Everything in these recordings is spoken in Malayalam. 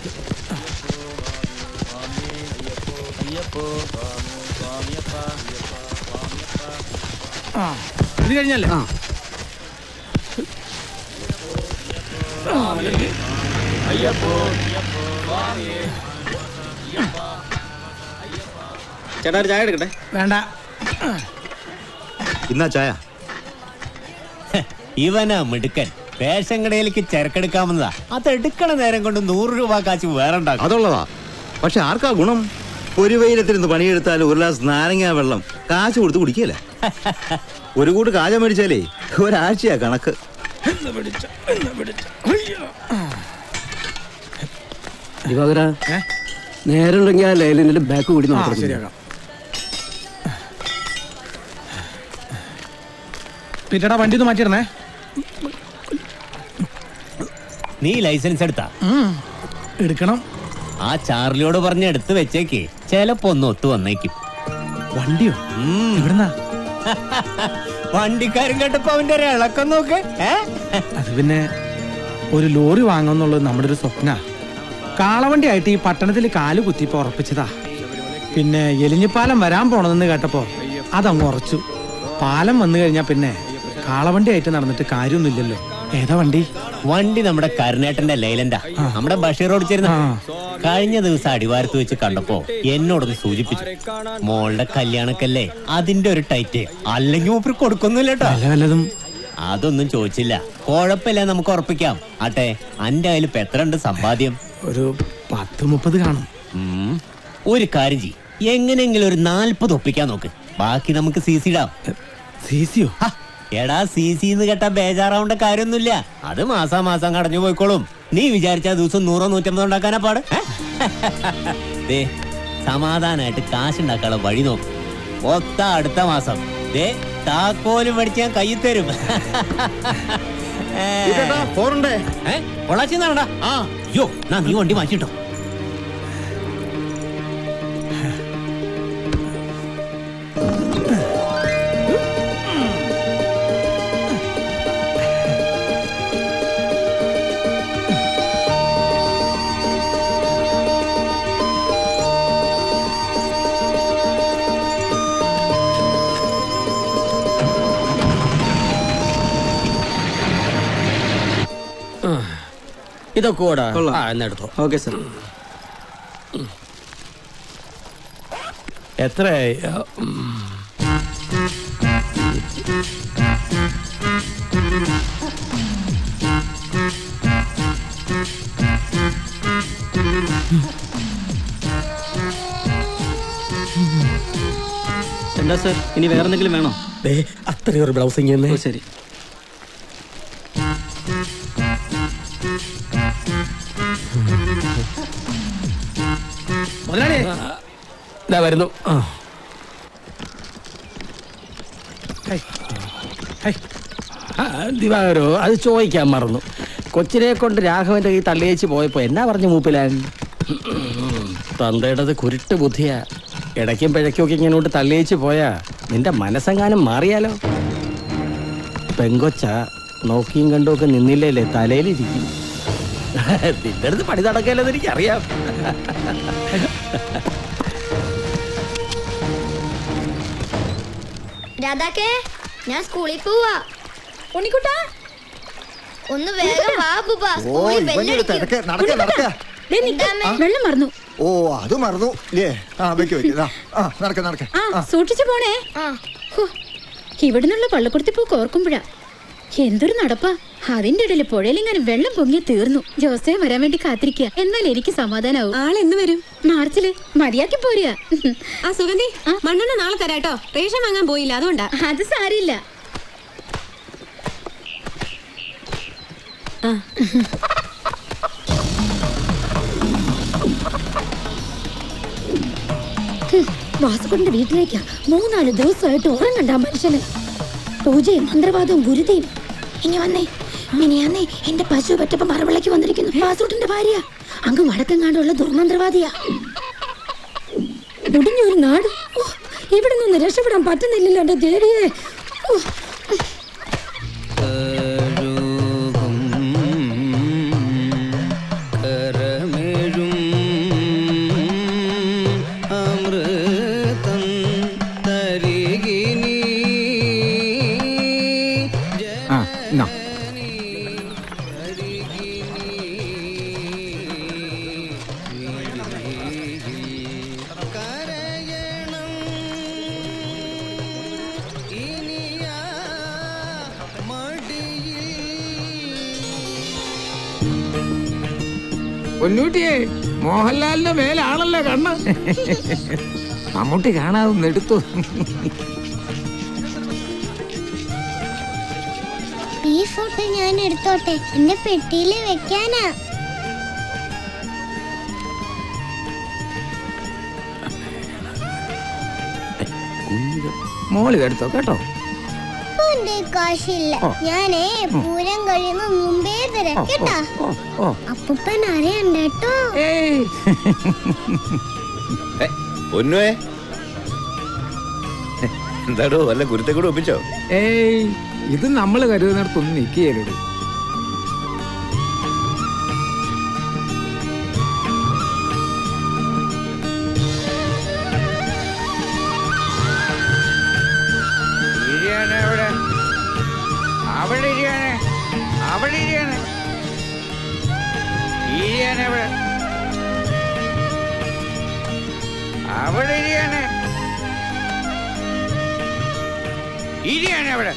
ആ ഇത് കഴിഞ്ഞല്ലേ ചേട്ടാ ഒരു ചായ എടുക്കട്ടെ വേണ്ട ഇന്നാ ചായ ഇവനാ മിടുക്കൻ റേഷൻ കടയിലേക്ക് ചരക്കെടുക്കാമെന്നതാ അത് എടുക്കണ നേരം കൊണ്ട് നൂറ് രൂപ കാശ് വേറെ ഉണ്ടാക്കും അതുള്ളതാ പക്ഷെ ആർക്കാ ഗുണം ഒരു വെയിലത്തിരുന്ന് പണിയെടുത്താൽ ഒരു ഗ്ലാസ് നാരങ്ങ വെള്ളം കാശ് കൊടുത്ത് കുടിക്കല്ലേ ഒരു കൂട്ട് കാജ മേടിച്ചാലേ ഒരാഴ്ചയാ കണക്ക് ദിവാകര ഏ? നേരമുണ്ടെങ്കിൽ ആ ലൈലിന്റെ ബാക്ക് കൂടി ആ നോക്കണം ശരിയാക്കാം പിറ്റടാ വണ്ടി ഒന്ന് മാറ്റിയിരുന്നേ നീ ലൈസൻസ് എടുത്താ ഉം. എടുക്കണം ആ ചാർലിയോട് പറഞ്ഞ് എടുത്ത് വെച്ചേക്ക് ചിലപ്പോ ഒന്ന് ഒത്തു വന്നേക്കും വണ്ടിയോ ഉം. എവിടുന്നാ വണ്ടിക്കാരൻ കേട്ടപ്പോ അവന്റെ ഒരു ഇളക്കം നോക്ക് ഏ? അത് പിന്നെ ഒരു ലോറി വാങ്ങുന്നുള്ളത് നമ്മുടെ ഒരു സ്വപ്ന കാളവണ്ടി ആയിട്ട് ഈ പട്ടണത്തിൽ കാല് കുത്തിപ്പോ ഉറപ്പിച്ചതാ പിന്നെ എലിഞ്ഞിപ്പാലം വരാൻ പോണെന്ന് കേട്ടപ്പോ അതങ്ങ് ഉറച്ചു പാലം വന്നു കഴിഞ്ഞാ പിന്നെ കാളവണ്ടി ആയിട്ട് നടന്നിട്ട് കാര്യമൊന്നുമില്ലല്ലോ ഏതാ വണ്ടി വണ്ടി നമ്മുടെ കരുണേട്ടന്റെ ലൈലന്റാ നമ്മുടെ ബഷീർ ഓടിച്ചിരുന്ന ആ. കഴിഞ്ഞ ദിവസം അടിവാരത്ത് വെച്ച് കണ്ടപ്പോ എന്നോടൊന്ന് സൂചിപ്പിച്ചു മോളുടെ കല്യാണക്കല്ലേ അതിന്റെ ഒരു ടൈറ്റ് അല്ലെങ്കിൽ മൂപ്പർ കൊടുക്കൊന്നുമില്ല കേട്ടോ വല്ല വല്ലതും അതൊന്നും ചോദിച്ചില്ല കുഴപ്പമില്ല നമുക്ക് ഉറപ്പിക്കാം ആട്ടെ അന്റെ കയ്യിൽ ഇപ്പൊ എത്ര ഉണ്ട് സമ്പാദ്യം ഒരു പത്ത് മുപ്പത് കാണും ഉം. ഒരു കാര്യം ചെയ് എങ്ങനെയെങ്കിലും ഒരു നാൽപ്പത് ഒപ്പിക്കാൻ നോക്ക് ബാക്കി നമുക്ക് സി സി ഇടാം സി സിയോ ഹ, എടാ സി സി എന്ന് കേട്ടാ ബേജാറാവേണ്ട കാര്യമൊന്നുമില്ല അത് മാസാ മാസം കടഞ്ഞു പോയിക്കോളും നീ വിചാരിച്ച ദിവസം നൂറോ നൂറ്റമ്പതോ ഉണ്ടാക്കാനാ പാട് ഏ? ദേ സമാധാനായിട്ട് കാശുണ്ടാക്കാനുള്ള വഴി നോക്ക് ഒത്ത അടുത്ത മാസം ദേ താക്കോലും മേടിച്ച് ഞാൻ കയ്യിൽ തരും പോറണ്ടേ പൊളാച്ചിന്നാണ്ടാ ആ അയ്യോ നാ നീ വണ്ടി മാറ്റിട്ടോ ഇതൊക്കെ കൂടാ കൊള്ളാം. ആ എന്നെടുത്തോ ഓക്കെ സാർ എത്രയായി എന്താ സാർ ഇനി വേറെ എന്തെങ്കിലും വേണോ അത്രയും ഒരു ബ്ലൗസിങ് ഓ ശരി മുതലാളി ഇതാ വരുന്നു ആ. ഹൈ. ഹൈ. ആ, ദിവാകരോ അത് ചോദിക്കാൻ മറന്നു കൊച്ചിനെ കൊണ്ട് രാഘവന്റെ കൈ തള്ളിയേച്ച് പോയപ്പോ എന്നാ പറഞ്ഞു മൂപ്പിലാൻ തന്തയുടേത് കുരുട്ട് ബുദ്ധിയാ ഇടയ്ക്കും പിഴയ്ക്കും ഒക്കെ ഇങ്ങനോട്ട് തള്ളിയേച്ച് പോയാ നിന്റെ മനസ്സെങ്ങാനും മാറിയാലോ പെങ്കൊച്ച നോക്കിയും കണ്ടും ഒക്കെ നിന്നില്ലേലേ തലയിലിരിക്കും നിന്റെ അടുത്ത് പണി നടക്കല്ലെന്ന് എനിക്കറിയാം രാധാക്കേ ഞാൻ സ്കൂളിൽ പോവാ ഉണ്ണിക്കുട്ടാ ഒന്ന് വേഗം വാ ബുബ സ്കൂളിൽ ബെല്ലടിക്കും നടക്ക നടക്ക ദേ നിക്ക്, വെള്ളം മറന്നു ഓ അത് മറന്നു ഇല്ലേ ആ വെക്ക് വെക്ക് ദാ, ആ നടക്ക നടക്ക ആ സൂക്ഷിച്ചു പോണേ ആ ഹോ, ഇവിടുന്നുള്ള പള്ളക്കുടത്തി പോക്ക് ഓർക്കുമ്പോഴാ എന്തൊരു നടപ്പാ അതിന്റെ ഇടയിൽ പുഴയിലെങ്ങാനും വെള്ളം പൊങ്ങി തീർന്നു ജോസേ വരാൻ വേണ്ടി കാത്തിരിക്കുക എന്നാൽ എനിക്ക് സമാധാനാവും ആളെന്ന് വരും മാർച്ചില് മതിയാക്കി പോരുക ആ സുഗന്ധി മണ്ണെണ്ണ നാളെ തരാട്ടോ റേഷൻ വാങ്ങാൻ പോയില്ല അതുകൊണ്ടാ അത് സാരില്ല വാസുകൊണ്ട് വീട്ടിലേക്കാ മൂന്നാല് ദിവസമായിട്ട് ഉറങ്ങണ്ട ആ മനുഷ്യന് പൂജയും മന്ത്രവാദവും ഗുരുതയും ഇനി വന്നേ മിനിയാന്നേ എന്റെ പശു പറ്റപ്പ മറവിളക്ക് വന്നിരിക്കുന്നു വാസൂട്ടിന്റെ ഭാര്യ അങ്ങ് വടക്കങ്ങാണ്ടുള്ള ദുർമന്ത്രവാദിയാ മുടിഞ്ഞൊരു നാട് ഓ, ഇവിടെ നിന്ന് രക്ഷപ്പെടാൻ പറ്റുന്നില്ലല്ലോ എന്റെ ദേവിയെ ഓ, കരമേഴും പൊന്നൂട്ടിയെ മോഹൻലാലിന്റെ മേലാണല്ലോ കണ്ണ് മമ്മൂട്ടി കാണാതെ എടുത്തു ഈ ഫോട്ടോ ഞാൻ എടുത്തോട്ടെ എന്റെ പെട്ടിയിൽ വെക്കാനാ മോളിത് എടുത്തോ കേട്ടോ ഇപ്പൊ എന്റെ കാശില്ല ഞാനേ പൂരം കഴിയുന്ന മുമ്പേ തരാം കേട്ടാ ഓ ഓ അപ്പൂപ്പൻ അറിയണ്ട കേട്ടോ ഏയ് ഒന്നുവേ എന്താടോ വല്ല ഗുരുത്തെ കൂടെ ഒപ്പിച്ചോ ഏയ് ഇത് നമ്മൾ കരുതുന്നിടത്തൊന്നും നിൽക്കുകയല്ലേ അവിടെ അവിടെ ഇരിയാനെ അവിടെ ഇരിയാനെ ഇരിയാനെ അവിടെ അവിടെ ഇരിയാനെ ഇരിയാനെ അവിടെ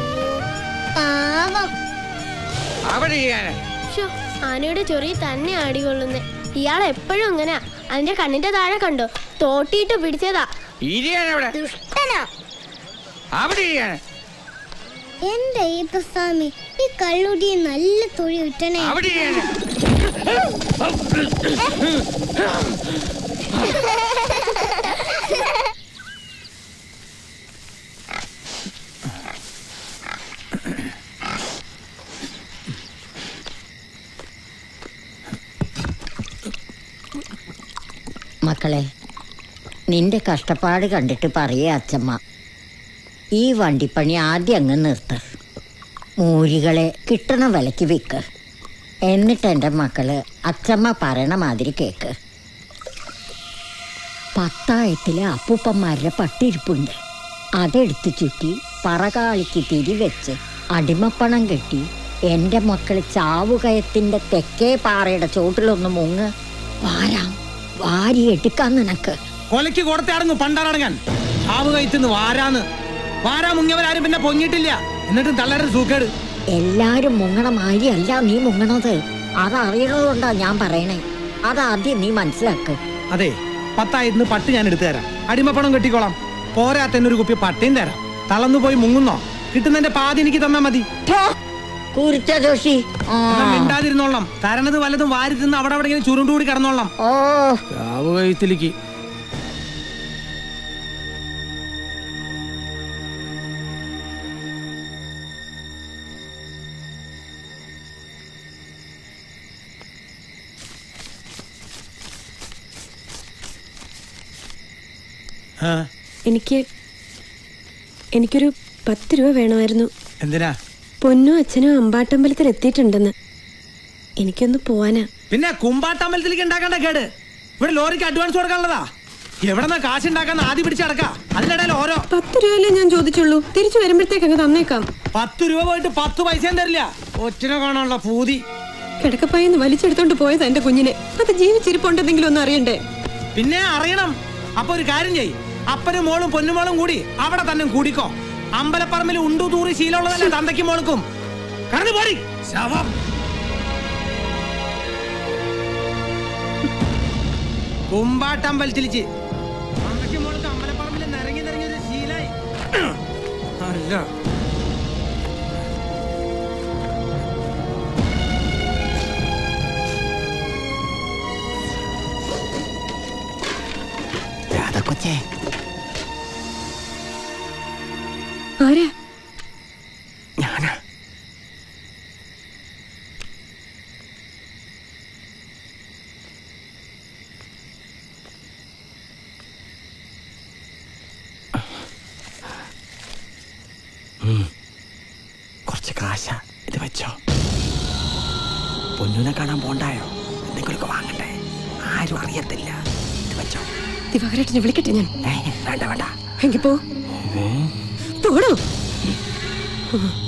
പാവം അവിടെ ഇരിയാനെ ശ്ശോ, ആനയുടെ ചൊറി തന്നെ ആടികൊള്ളുന്നേ ഇയാൾ എപ്പോഴും അങ്ങനെയാ അതിന്റെ കണ്ണിന്റെ താഴെ കണ്ടോ തോട്ടിയിട്ട് പിടിച്ചതാ ഇരിയാനെ അവിടെ ദുഷ്ടനാ അവിടെ ഇരിയാനെ എന്റെ ഈപ്പസ്വാമി ഈ കള്ളുടി നല്ല തൊഴി വിട്ടണേ അവിടെ ഇരിയാനെ മക്കളെ നിന്റെ കഷ്ടപ്പാട് കണ്ടിട്ട് പറയേ അച്ഛമ്മ ഈ വണ്ടിപ്പണി ആദ്യം അങ്ങ് നിർത്ത മൂരികളെ കിട്ടണ വിലക്ക് വിൽക്ക് എന്നിട്ട് എൻ്റെ മക്കള് അച്ഛമ്മ പറയണ മാതിരി കേക്ക് പത്തായത്തിലെ അപ്പൂപ്പന്മാരുടെ പട്ടിരിപ്പുണ്ട് അതെടുത്ത് ചുറ്റി പറകാളിക്ക് തിരി വെച്ച് അടിമപ്പണം കെട്ടി എൻ്റെ മക്കള് ചാവുകയത്തിൻ്റെ തെക്കേ പാറയുടെ ചോട്ടിലൊന്ന് മുങ്ങ് വാരാം വാരി എടുക്കാൻ നിനക്ക് കൊലയ്ക്ക് കൊടുത്തായിരുന്നു പണ്ടാറടങ്ങാൻ ചാവ് കയറ്റുന്നു വാരാന്ന് വാരാ മുങ്ങിയവരാരും പിന്നെ പൊങ്ങിയിട്ടില്ല എന്നിട്ടും തള്ളരുടെ സൂക്കേട് എല്ലാരും മുങ്ങണ മാതിരിയല്ല നീ മുങ്ങണത് അതറിയണതുകൊണ്ടാ ഞാൻ പറയണേ അതാദ്യം നീ മനസ്സിലാക്ക് അതെ പത്തായിരുന്നു പട്ട് ഞാൻ എടുത്തു തരാം അടിമപ്പണം കെട്ടിക്കോളാം പോരാത്തന്നെ ഒരു കുപ്പി പട്ടയും തരാം തളർന്നു പോയി മുങ്ങുന്നോ കിട്ടുന്നതിന്റെ പാതി എനിക്ക് തന്നാ മതി കുരുത്ത ജോഷി ആ. എന്നാ മിണ്ടാതിരുന്നോളാം തരണത് വല്ലതും വാരി തിന്ന് അവിടെ അവിടെ ഇങ്ങനെ ചുരുണ്ടുകൂടി കിടന്നോളാം ഓ ചാവ് കഴുത്തിലേക്ക് ആ, എനിക്ക് എനിക്കൊരു പത്ത് രൂപ വേണമായിരുന്നു എന്തിനാ പൊന്നും അച്ഛനും അമ്പാട്ടമ്പലത്തിൽ എത്തിയിട്ടുണ്ടെന്ന് എനിക്കൊന്ന് പോവാനാ പിന്നെ കുമ്പാട്ടമ്പലത്തിലേക്ക് ഉണ്ടാക്കേണ്ട കേട് ഇവിടെ ലോറിക്ക് അഡ്വാൻസ് കൊടുക്കാനുള്ളതാ എവിടെന്നാ കാശ് ഉണ്ടാക്കാന്ന് ആദ്യം പിടിച്ചടക്കാം അതിനിടയിൽ ഓരോ പത്ത് രൂപയല്ലേ ഞാൻ ചോദിച്ചുള്ളൂ തിരിച്ചു വരുമ്പോഴത്തേക്ക് അങ്ങ് തന്നേക്കാം പത്ത് രൂപ പോയിട്ട് പത്ത് പൈസയും തരില്ല ഒറ്റിനെ കാണാനുള്ള പൂതി കിടക്കപ്പായെന്ന് വലിച്ചെടുത്തോണ്ട് പോയത് എന്റെ കുഞ്ഞിനെ അത് ജീവിച്ചിരിപ്പുണ്ടെന്നെങ്കിലും ഒന്ന് അറിയണ്ടേ പിന്നെ അറിയണം അപ്പൊ ഒരു കാര്യം ചെയ് അപ്പനും മോളും പൊന്നുമോളും കൂടി അവിടെ തന്നെ കൂടിക്കോ അമ്പലപ്പറമ്പിൽ ഉണ്ടു തൂറി ശീലമുള്ളതല്ലേ തന്തയ്ക്കും മോൾക്കും കടന്നു പോടി ശവം കുമ്പാട്ടമ്പലത്തിലിച്ച് തന്തയ്ക്കും മോൾക്ക് അമ്പലപ്പറമ്പിൽ നിറങ്ങി നിറങ്ങി ഒരു ശീലായി അല്ല കൊച്ചേ ആരാ ഞാനാ ഉം. കുറച്ച് കാശ ഇത് വെച്ചോ പൊന്നുനെ കാണാൻ പോണ്ടായോ എന്തെങ്കിലുമൊക്കെ വാങ്ങട്ടെ ആരും അറിയത്തില്ല ഇത് വെച്ചോ ദിവാകരേട്ടനെ വിളിക്കട്ടെ ഞാൻ ഏ, വേണ്ട വേണ്ട എങ്കിൽ പോ പോടോ ഏ